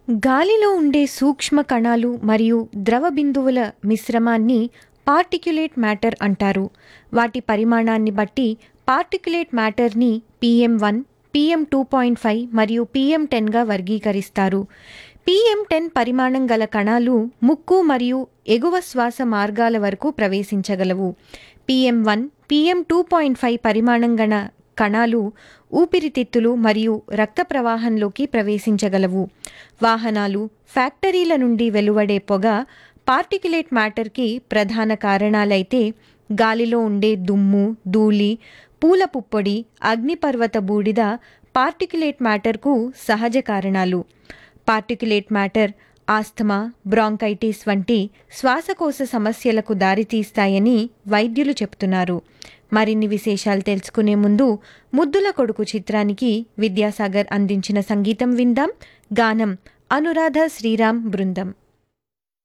గాలిలో ఉండే సూక్ష్మ కణాలు మరియు ద్రవ బిందువుల మిశ్రమాన్ని పార్టిక్యులేట్ మ్యాటర్ అంటారు వాటి పరిమాణాన్ని బట్టి పార్టిక్యులేట్ మ్యాటర్ని PM one PM two point five మరియు పిఎం టెన్గా వర్గీకరిస్తారు పిఎం టెన్ పరిమాణం గల కణాలు ముక్కు మరియు ఎగువ శ్వాస మార్గాల వరకు ప్రవేశించగలవు PM one PM two point five పరిమాణం గల కణాలు ఊపిరితిత్తులు మరియు రక్త ప్రవాహంలోకి ప్రవేశించగలవు వాహనాలు ఫ్యాక్టరీల నుండి వెలువడే పొగ పార్టిక్యులేట్ మ్యాటర్కి ప్రధాన కారణాలైతే గాలిలో ఉండే దుమ్ము ధూళి పూల పుప్పొడి అగ్నిపర్వత బూడిద పార్టిక్యులేట్ మ్యాటర్కు సహజ కారణాలు పార్టిక్యులేట్ మ్యాటర్ ఆస్థమా బ్రాంకైటిస్ వంటి శ్వాసకోశ సమస్యలకు దారితీస్తాయని వైద్యులు చెప్తున్నారు మరిన్ని విశేషాలు తెలుసుకునే ముందు ముద్దుల కొడుకు చిత్రానికి విద్యాసాగర్ అందించిన సంగీతం విందాం గానం అనురాధ శ్రీరామ్ బృందం